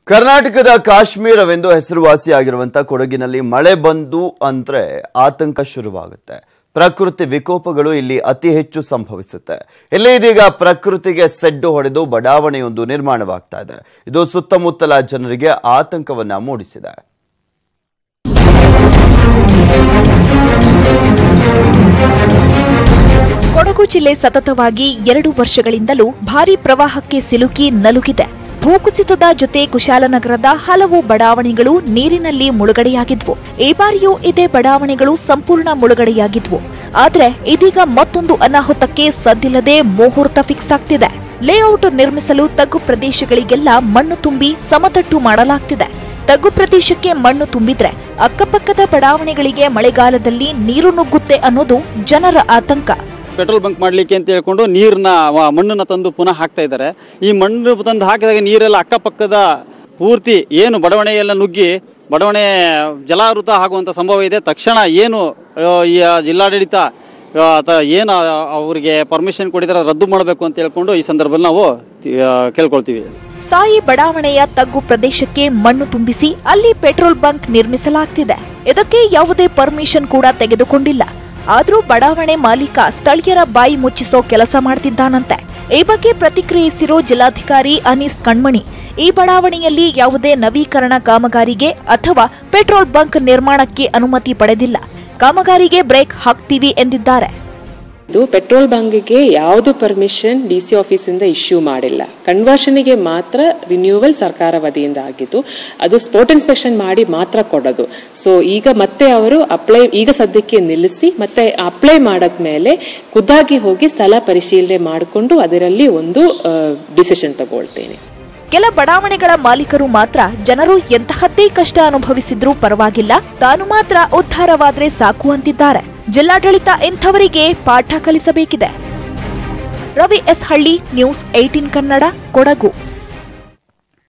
ಕರ್ನಾಟಕದ ಕಾಶ್ಮೀರವೆಂದು ಹೆಸರುವಾಸಿಯಾಗಿರುವಂತ ಕೊಡಗಿನಲ್ಲಿ ಮಳೆ ಬಂದು ಅಂದ್ರೆ ಆತಂಕ ಶುರುವಾಗುತ್ತೆ ಪ್ರಕೃತಿ ವಿಕೋಪಗಳು ಇಲ್ಲಿ ಅತಿ ಹೆಚ್ಚು ಸಂಭವಿಸುತ್ತೆ ಇಲ್ಲಿ ಇದೀಗ ಪ್ರಕೃತಿಗೆ ಸೆಡ್ಡು ಹೊಡೆದು ಬಡಾವಣೆಯೊಂದು ನಿರ್ಮಾಣವಾಗ್ತಾ ಇದೆ ಇದು ಸುತ್ತಮುತ್ತಲ ಜನರಿಗೆ ಆತಂಕವನ್ನ ಮೂಡಿಸಿದೆ ಕೊಡಗು ಜಿಲ್ಲೆ ಸತತವಾಗಿ ಎರಡು ವರ್ಷಗಳಿಂದಲೂ ಭಾರೀ ಪ್ರವಾಹಕ್ಕೆ ಸಿಲುಕಿ ನಲುಗಿದೆ ಭೂಕುಸಿತದ ಜೊತೆ ಕುಶಾಲನಗರದ ಹಲವು ಬಡಾವಣೆಗಳು ನೀರಿನಲ್ಲಿ ಮುಳುಗಡೆಯಾಗಿದ್ವು ಈ ಬಾರಿಯೂ ಇದೇ ಬಡಾವಣೆಗಳು ಸಂಪೂರ್ಣ ಮುಳುಗಡೆಯಾಗಿದ್ವು ಆದ್ರೆ ಇದೀಗ ಮತ್ತೊಂದು ಅನಾಹುತಕ್ಕೆ ಸದ್ದಿಲ್ಲದೆ ಮುಹೂರ್ತ ಫಿಕ್ಸ್ ಆಗ್ತಿದೆ ಲೇಔಟ್ ನಿರ್ಮಿಸಲು ತಗ್ಗು ಪ್ರದೇಶಗಳಿಗೆಲ್ಲ ಮಣ್ಣು ತುಂಬಿ ಸಮತಟ್ಟು ಮಾಡಲಾಗ್ತಿದೆ ತಗ್ಗು ಪ್ರದೇಶಕ್ಕೆ ಮಣ್ಣು ತುಂಬಿದ್ರೆ ಅಕ್ಕಪಕ್ಕದ ಬಡಾವಣೆಗಳಿಗೆ ಮಳೆಗಾಲದಲ್ಲಿ ನೀರು ನುಗ್ಗುತ್ತೆ ಅನ್ನೋದು ಜನರ ಆತಂಕ ಪೆಟ್ರೋಲ್ ಬಂಕ್ ಮಾಡಲಿಕ್ಕೆ ಅಂತ ಹೇಳ್ಕೊಂಡು ನೀರನ್ನ ಮಣ್ಣನ್ನು ತಂದು ಪುನಃ ಹಾಕ್ತಾ ಇದ್ದಾರೆ ಈ ಮಣ್ಣು ತಂದು ಹಾಕಿದಾಗ ನೀರೆಲ್ಲ ಅಕ್ಕಪಕ್ಕದ ಪೂರ್ತಿ ಏನು ಬಡವಣೆ ಎಲ್ಲ ನುಗ್ಗಿ ಬಡವಣೆ ಜಲಾವೃತ ಆಗುವಂಥ ಸಂಭವ ಇದೆ ತಕ್ಷಣ ಏನು ಆ, ಈ ಜಿಲ್ಲಾಡಳಿತ ಆ, ಅಥವಾ ಏನು ಅವರಿಗೆ ಪರ್ಮಿಷನ್ ಕೊಟ್ಟಿದ್ದಾರೆ ರದ್ದು ಮಾಡಬೇಕು ಅಂತ ಹೇಳ್ಕೊಂಡು ಈ ಸಂದರ್ಭದಲ್ಲಿ ನಾವು ಆ, ಕೇಳ್ಕೊಳ್ತೀವಿ ಸಾಯಿ ಬಡಾವಣೆಯ ತಗ್ಗು ಪ್ರದೇಶಕ್ಕೆ ಮಣ್ಣು ತುಂಬಿಸಿ ಅಲ್ಲಿ ಪೆಟ್ರೋಲ್ ಬಂಕ್ ನಿರ್ಮಿಸಲಾಗ್ತಿದೆ ಇದಕ್ಕೆ ಯಾವುದೇ ಪರ್ಮಿಷನ್ ಕೂಡ ತೆಗೆದುಕೊಂಡಿಲ್ಲ ಆದ್ರೂ ಬಡಾವಣೆ ಮಾಲೀಕ ಸ್ಥಳೀಯರ ಬಾಯಿ ಮುಚ್ಚಿಸೋ ಕೆಲಸ ಮಾಡ್ತಿದ್ದಾನಂತೆ ಈ ಬಗ್ಗೆ ಪ್ರತಿಕ್ರಿಯಿಸಿರೋ ಜಿಲ್ಲಾಧಿಕಾರಿ ಅನೀಸ್ ಕಣ್ಮಣಿ ಈ ಬಡಾವಣೆಯಲ್ಲಿ ಯಾವುದೇ ನವೀಕರಣ ಕಾಮಗಾರಿಗೆ ಅಥವಾ ಪೆಟ್ರೋಲ್ ಬಂಕ್ ನಿರ್ಮಾಣಕ್ಕೆ ಅನುಮತಿ ಪಡೆದಿಲ್ಲ ಕಾಮಗಾರಿಗೆ ಬ್ರೇಕ್ ಹಾಕ್ತೀವಿ ಎಂದಿದ್ದಾರೆ ಇದು ಪೆಟ್ರೋಲ್ ಬಂಕ್ಗೆ ಯಾವುದು ಪರ್ಮಿಷನ್ ಡಿ ಸಿ ಆಫೀಸಿಂದ ಇಶ್ಯೂ ಮಾಡಿಲ್ಲ ಕನ್ವರ್ಷನ್ಗೆ ಮಾತ್ರ ರಿನ್ಯೂವಲ್ ಸರ್ಕಾರ ವತಿಯಿಂದ ಆಗಿದ್ದು ಅದು ಸ್ಪೋರ್ಟ್ ಇನ್ಸ್ಪೆಕ್ಷನ್ ಮಾಡಿ ಮಾತ್ರ ಕೊಡೋದು ಸೊ ಈಗ ಮತ್ತೆ ಅವರು ಅಪ್ಲೈ ಈಗ ಸದ್ಯಕ್ಕೆ ನಿಲ್ಲಿಸಿ ಮತ್ತೆ ಅಪ್ಲೈ ಮಾಡಾದ್ಮೇಲೆ ಖುದ್ದಾಗಿ ಹೋಗಿ ಸ್ಥಳ ಪರಿಶೀಲನೆ ಮಾಡಿಕೊಂಡು ಅದರಲ್ಲಿ ಒಂದು ಡಿಸಿಷನ್ ತಗೊಳ್ತೇನೆ ಕೆಲ ಬಡಾವಣೆಗಳ ಮಾಲೀಕರು ಮಾತ್ರ ಜನರು ಎಂತಹದ್ದೇ ಕಷ್ಟ ಅನುಭವಿಸಿದ್ರೂ ಪರವಾಗಿಲ್ಲ ತಾನು ಮಾತ್ರ ಉದ್ಧಾರವಾದ್ರೆ ಸಾಕು ಅಂತಿದ್ದಾರೆ ಜಿಲ್ಲಾಡಳಿತ ಇಂಥವರಿಗೆ ಪಾಠ ಕಲಿಸಬೇಕಿದೆ Ravi S Halli news eighteen Kannada Kodagu